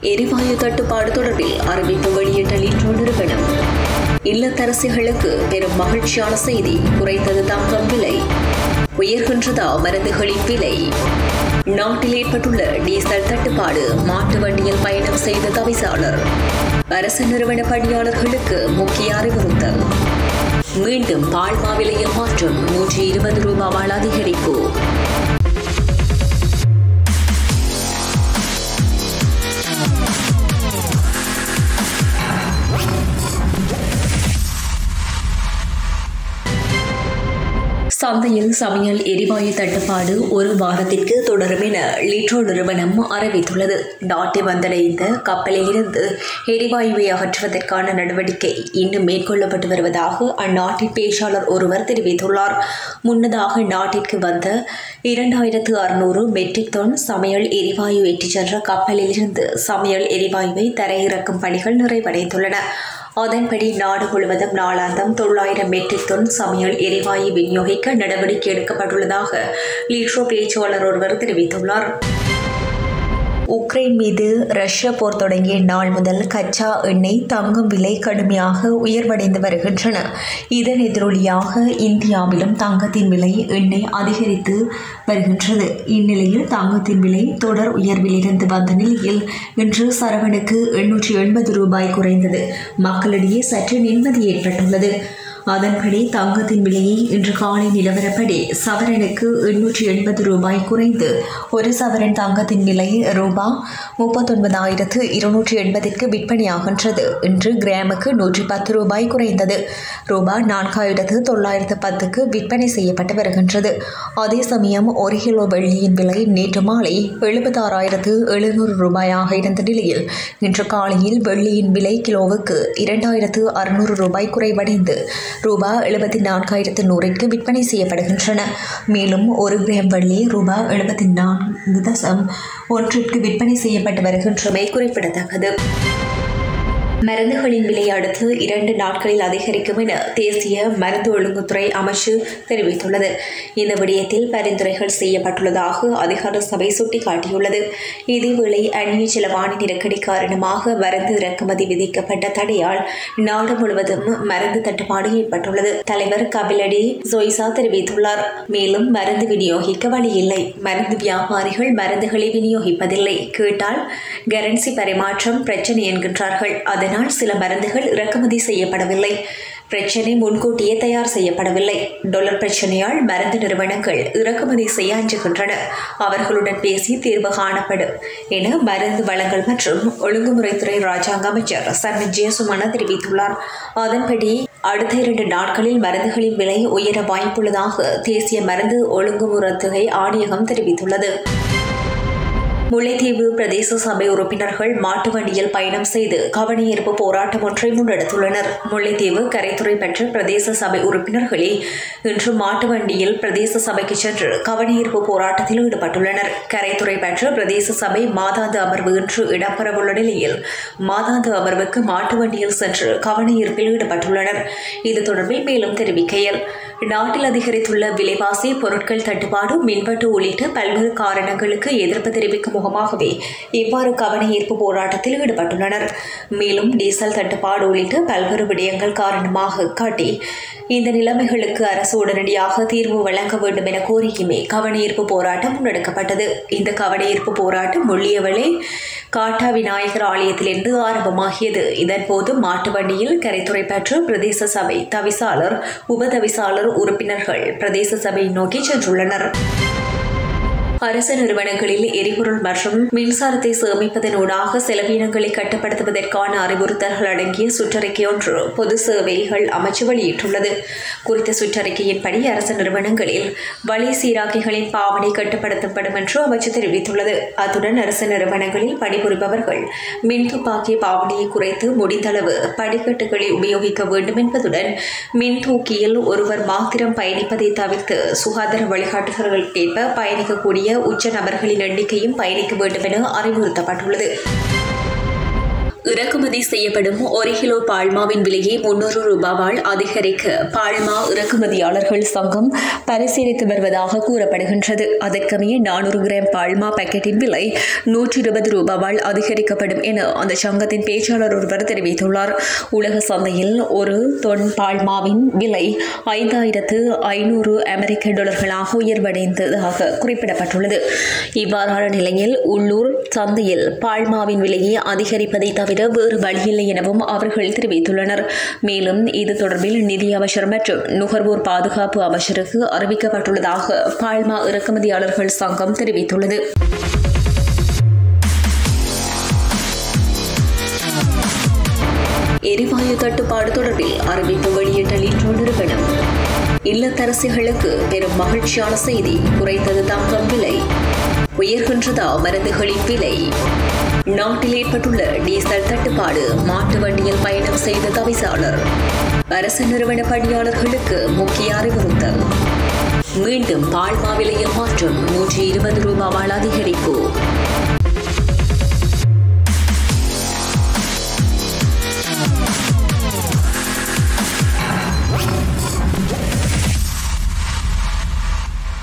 எரிவாயு தட்டுப்பாடு தொடர்பில் அறிவிப்பு வெளியிட்ட லிட்ரோ நிறுவனம் இல்லத்தரசிகளுக்கு பெரும் மகிழ்ச்சியான செய்தி குறைந்தது தங்கம் விலை உயர்கின்றதா மருந்துகளின் விலை நாட்டில் ஏற்பட்டுள்ள டீசல் தட்டுப்பாடு மாட்டு வண்டியில் பயணம் செய்த தவிசாளர் அரசு நிறுவன பணியாளர்களுக்கு முக்கிய அறிவுறுத்தல் மீண்டும் பால்மா விலையில் மாற்றம் நூற்றி இருபது ரூபாவால் அதிகரிப்பு சந்தையில் சமையல் எரிவாயு தட்டுப்பாடு ஒரு வாரத்திற்கு தொடரும் என லிட்ரோ நிறுவனம் அறிவித்துள்ளது நாட்டை வந்தடைந்த கப்பலில் இருந்து எரிவாயுவை அகற்றுவதற்கான நடவடிக்கை இன்னும் மேற்கொள்ளப்பட்டு வருவதாக அந்நாட்டின் பேச்சாளர் ஒருவர் தெரிவித்துள்ளார் முன்னதாக நாட்டிற்கு வந்த இரண்டாயிரத்து அறுநூறு மெட்ரிக் டன் சமையல் எரிவாயு ஏற்றிச் சென்ற கப்பலில் இருந்து சமையல் எரிவாயுவை தரையிறக்கும் பணிகள் நிறைவடைந்துள்ளன அதன்படி நாடு முழுவதும் நாளாந்தம் தொள்ளாயிரம் மெட்ரிக் டன் சமையல் எரிவாயு விநியோகிக்க நடவடிக்கை எடுக்கப்பட்டுள்ளதாக லீட்ரோ பேச்சாளர் ஒருவர் தெரிவித்துள்ளார் உக்ரைன் மீது ரஷ்யா போர் தொடங்கிய நாள் முதல் கச்சா எண்ணெய் தங்கும் விலை கடுமையாக உயர்வடைந்து வருகின்றன இதன் எதிரொலியாக இந்தியாவிலும் தங்கத்தின் விலை எண்ணெய் அதிகரித்து வருகின்றது இந்நிலையில் தங்கத்தின் விலை தொடர் உயர்விலிருந்து வந்த நிலையில் இன்று சரவணுக்கு எண்ணூற்றி எண்பது ரூபாய் குறைந்தது மக்களிடையே சற்று நிம்மதி ஏற்பட்டுள்ளது அதன்படி தங்கத்தின் விலையை இன்று காலை நிலவரப்படி சவரனுக்கு எண்ணூற்றி எண்பது ரூபாய் குறைந்து ஒரு சவரன் தங்கத்தின் விலை ரூபாய் முப்பத்தொன்பதாயிரத்து இருநூற்றி எண்பதிற்கு விற்பனையாகின்றது இன்று கிராமுக்கு நூற்றி பத்து ரூபாய் குறைந்தது ரூபாய் நான்காயிரத்து தொள்ளாயிரத்து பத்துக்கு விற்பனை செய்யப்பட்டு வருகின்றது அதே சமயம் ஒரு கிலோ வெள்ளியின் விலை நேற்று மாலை எழுபத்தாறாயிரத்து எழுநூறு ரூபாயாக இருந்த நிலையில் இன்று காலையில் வெள்ளியின் விலை கிலோவுக்கு இரண்டாயிரத்து அறுநூறு ரூபாய் குறைவடைந்து ரூபாய் எழுபத்தி நான்காயிரத்து நூறிற்கு விற்பனை செய்யப்படுகின்றன மேலும் ஒரு கிராம் வெள்ளி ரூபாய் எழுபத்தி நான்கு தசம் ஒன்றிற்கு விற்பனை செய்யப்பட்டு வருகின்றமை குறிப்பிடத்தக்கது மருந்துகளின் விலை அடுத்து இரண்டு நாட்களில் அதிகரிக்கும் என தேசிய மருந்து ஒழுங்குத்துறை அமைச்சு தெரிவித்துள்ளது இந்த விடயத்தில் பரிந்துரைகள் செய்யப்பட்டுள்ளதாக அதிகார சபை சுட்டிக்காட்டியுள்ளது இதேவேளை அந்நிய செலவாணி நெருக்கடி காரணமாக மருந்து இறக்குமதி விதிக்கப்பட்ட தடையால் நாடு முழுவதும் மருந்து தட்டுப்பாடு ஏற்பட்டுள்ளது தலைவர் கபிலடி ஜொய்சா தெரிவித்துள்ளார் மேலும் மருந்து விநியோகிக்க வழியில்லை மருந்து வியாபாரிகள் மருந்துகளை விநியோகிப்பதில்லை கேட்டால் கரன்சி பரிமாற்றம் பிரச்சனை என்கின்றார்கள் அதனால் சில மருந்துகள் இறக்குமதி செய்யப்படவில்லை பிரச்சனை முன்கூட்டியே தயார் செய்யப்படவில்லை டொலர் பிரச்சனையால் மருந்து நிறுவனங்கள் இறக்குமதி செய்ய அஞ்சுகின்றன அவர்களுடன் பேசி தீர்வு காணப்படும் என மருந்து வளங்கள் மற்றும் ஒழுங்குமுறைத்துறை ராஜாங்க அமைச்சர் சர்ம ஜெயசுமன தெரிவித்துள்ளார் அதன்படி அடுத்த இரண்டு நாட்களில் மருந்துகளின் விலை உயர வாய்ப்புள்ளதாக தேசிய மருந்து ஒழுங்குமுறைத்துறை ஆணையகம் தெரிவித்துள்ளது முல்லைத்தீவு பிரதேச சபை உறுப்பினர்கள் மாட்டு வண்டியில் பயணம் செய்து கவனஈர்ப்பு போராட்டம் ஒன்றை முன்னெடுத்துள்ளனர் முல்லைத்தீவு கரைத்துறை பெற்ற பிரதேச சபை உறுப்பினர்களே இன்று மாட்டு வண்டியில் பிரதேச சபைக்கு சென்று கவனஈர்ப்பு போராட்டத்தில் ஈடுபட்டுள்ளனர் கரைத்துறை பெற்ற பிரதேச சபை மாதாந்த அமர்வு இன்று இடம்பெறவுள்ள நிலையில் மாதாந்த அமர்வுக்கு மாட்டு வண்டியில் சென்று கவனஈர்ப்பில் ஈடுபட்டுள்ளனர் இது தொடர்பில் மேலும் தெரிவிக்கையில் நாட்டில் அதிகரித்துள்ள விலைவாசி பொருட்கள் தட்டுப்பாடு மின்வெட்டு உள்ளிட்ட பல்வேறு காரணங்களுக்கு எதிர்ப்பு தெரிவிக்கும் முகமாகவே இவ்வாறு கவன ஈர்ப்பு போராட்டத்தில் ஈடுபட்டுள்ளனர் மேலும் டீசல் தட்டுப்பாடு உள்ளிட்ட பல்வேறு விடயங்கள் காரணமாக காட்டி இந்த நிலைமைகளுக்கு அரசு உடனடியாக தீர்வு வழங்க வேண்டும் என கோரியுமே கவன ஈர்ப்பு போராட்டம் முன்னெடுக்கப்பட்டது இந்த கவன ஈர்ப்பு போராட்டம் முள்ளியவளை காட்டா விநாயகர் ஆலயத்திலிருந்து ஆரம்பமாகியது இதன்போது மாட்டு வண்டியில் கரைத்துறை பெற்ற பிரதேச சபை தவிசாளர் உபதவிசாளர் உறுப்பினர்கள் பிரதேச சபையை நோக்கி சென்றுள்ளனர் அரசு நிறுவனங்களில் எரிபொருள் மற்றும் மின்சாரத்தை சேமிப்பதனூடாக செலவினங்களை கட்டுப்படுத்துவதற்கான அறிவுறுத்தல்கள் அடங்கிய சுற்றறிக்கை ஒன்று பொது சேவைகள் அமைச்சு வெளியிட்டுள்ளது குறித்த சுற்றறிக்கையின்படி அரசு நிறுவனங்களில் வழி சீராக்கிகளின் பாவனை கட்டுப்படுத்தப்படும் என்று அமைச்சு தெரிவித்துள்ளது அத்துடன் அரசு நிறுவனங்களில் பணிபுரிபவர்கள் மின் துப்பாக்கி பாவனையை குறைத்து முடிந்தளவு படிக்கட்டுகளை உபயோகிக்க வேண்டும் என்பதுடன் மின் தூக்கியில் ஒருவர் மாத்திரம் பயணிப்பதை தவிர்த்து சுகாதார வழிகாட்டுதல்களுக்கேற்ப பயணிக்கக்கூடிய உச்ச நபர்களின் எண்ணிக்கையும் பயணிக்க வேண்டும் என அறிவுறுத்தப்பட்டுள்ளது இறக்குமதி செய்யப்படும் ஒரு கிலோ பால்மாவின் விலையை முன்னூறு ரூபாவால் அதிகரிக்க பால்மா இறக்குமதியாளர்கள் சங்கம் பரிசீலித்து வருவதாக கூறப்படுகின்றது அதற்கமைய நானூறு கிராம் பால்மா பாக்கெட்டின் விலை நூற்றி இருபது ரூபாவால் அதிகரிக்கப்படும் என அந்த சங்கத்தின் பேச்சாளர் ஒருவர் தெரிவித்துள்ளார் உலக சந்தையில் ஒரு தொன் பால்மாவின் விலை ஐந்தாயிரத்து ஐநூறு அமெரிக்க டாலர்களாக உயர்வடைந்ததாக குறிப்பிடப்பட்டுள்ளது இவ்வாறான நிலையில் உள்ளூர் சந்தையில் பால்மாவின் விலையை அதிகரிப்பதை தவிர வேறு வழியில்லை எனவும் அவர்கள் தெரிவித்துள்ளனர் மேலும் இது தொடர்பில் நிதி அமைச்சர் மற்றும் நுகர்வோர் பாதுகாப்பு அமைச்சருக்கு அறிவிக்கப்பட்டுள்ளதாக பால்மா இறக்குமதியாளர்கள் சங்கம் தெரிவித்துள்ளது எரிவாயு தட்டுப்பாடு தொடர்பில் அறிவிப்பு வெளியிட்ட லிட்ரோ நிறுவனம் இல்லத்தரசிகளுக்கு பெரும் மகிழ்ச்சியான செய்தி குறைந்தது தங்கம் விலை உயர்கின்றதா மருந்துகளின் விலை நாட்டில் ஏற்பட்டுள்ள டீசல் தட்டுப்பாடு மாட்டு வண்டியில் பயணம் செய்த தவிசாளர் அரசு நிறுவன பணியாளர்களுக்கு முக்கிய அறிவுறுத்தல் மீண்டும் பால்மா விலையில் மாற்றம் நூற்றி இருபது ரூபாவால் அதிகரிப்பு